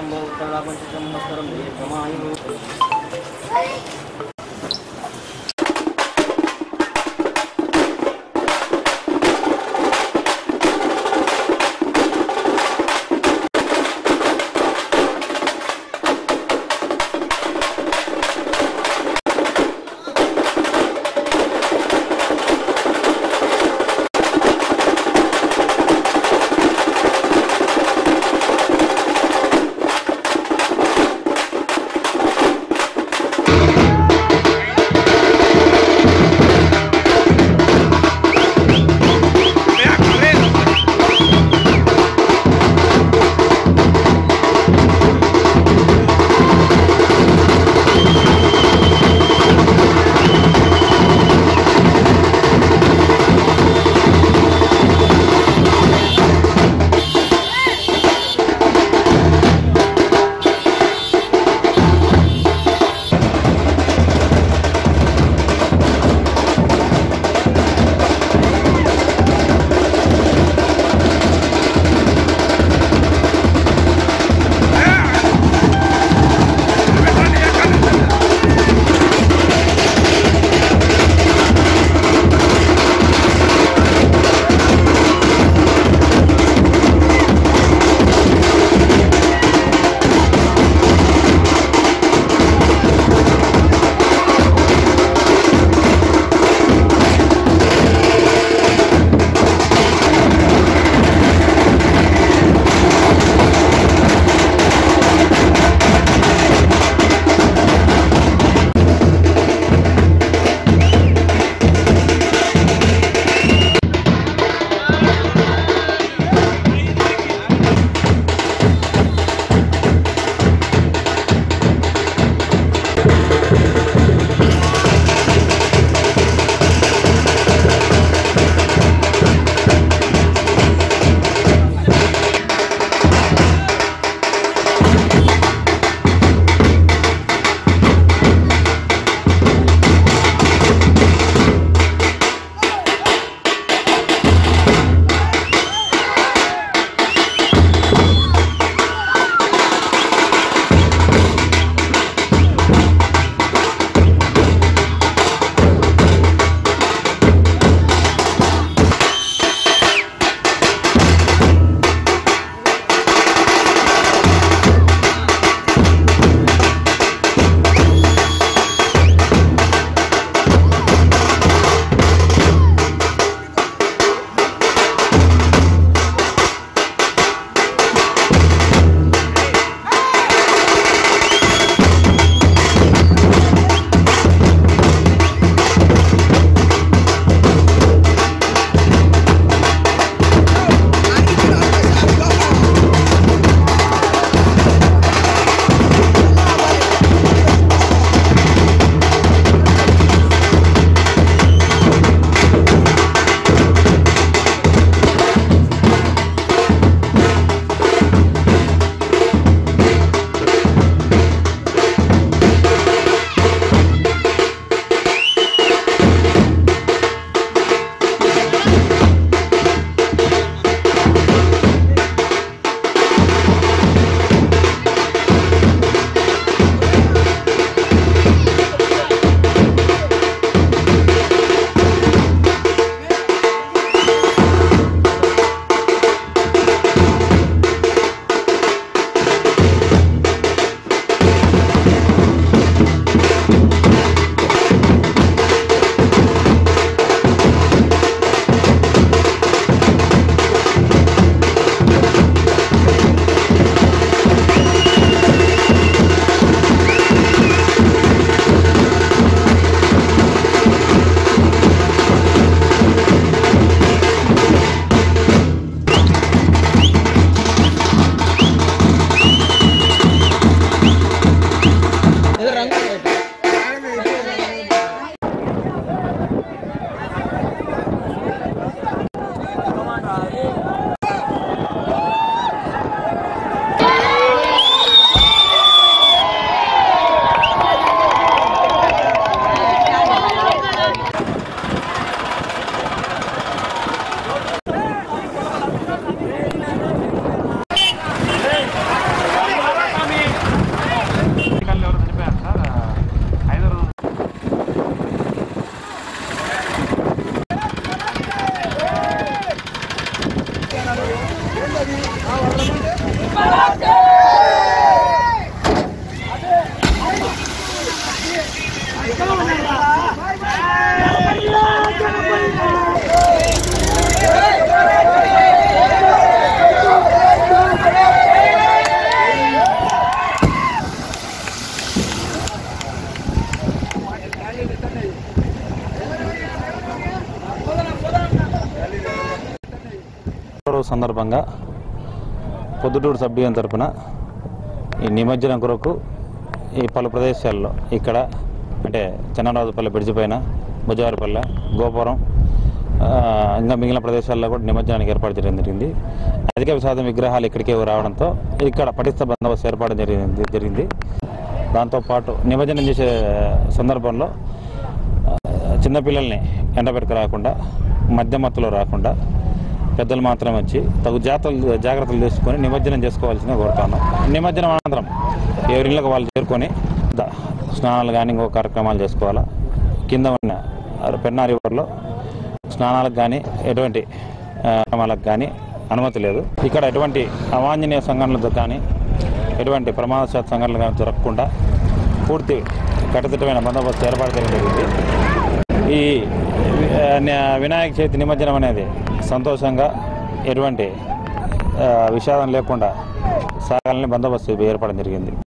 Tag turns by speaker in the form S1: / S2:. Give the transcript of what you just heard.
S1: శంభో ఉత్తరాపంచ సంవత్సరం దీర్ఘమాయు
S2: ఆ దినోత్సవ సందర్భంగా పొద్దుటూరు సబ్ డివిజన్ తరపున ఈ నిమజ్జనం కొరకు ఈ పలు ప్రదేశాల్లో ఇక్కడ అంటే చెన్నరాజుపల్లె బ్రిడ్జి పైన బుజవారిపల్లె గోపురం ఆ, ఇంకా మిగిలిన ప్రదేశాల్లో కూడా నిమజ్జనానికి ఏర్పాటు చేయడం జరిగింది అధిక శాతం విగ్రహాలు ఇక్కడికే రావడంతో ఇక్కడ పటిష్ట బందోబస్తు ఏర్పాటు జరిగింది జరిగింది దాంతోపాటు నిమజ్జనం చేసే సందర్భంలో ఆ, చిన్నపిల్లల్ని ఎండబెట్టుకు రాకుండా మధ్యమత్తులో రాకుండా పెద్దలు మాత్రం వచ్చి తగు జాగ్రత్తలు జాగ్రత్తలు తీసుకొని నిమజ్జనం చేసుకోవాల్సిందిగా కోరుతాను నిమజ్జనం అనంతరం ఎవరి ఇళ్ళకి వాళ్ళు చేరుకొని ద- స్నానాలు కానీ ఇంకో కార్యక్రమాలు చేసుకోవాలా కింద ఉన్న పెన్నా రివర్లో స్నానాలకు కానీ ఎటువంటి ఆ, కార్యక్రమాలకు కానీ అనుమతి లేదు ఇక్కడ ఎటువంటి అవాంఛనీయ సంఘటనలతో కానీ ఎటువంటి ప్రమాదశాత్ సంఘటనలు కానీ జరగకుండా పూర్తి కట్టుదిట్టమైన బందోబస్తు ఏర్పాటు చేయడం జరిగింది ఈ ఆ, న- వినాయక చవితి నిమజ్జనం అనేది సంతోషంగా ఎటువంటి ఆ, విషాదం లేకుండా సాగాలని బందోబస్తు ఏర్పడడం జరిగింది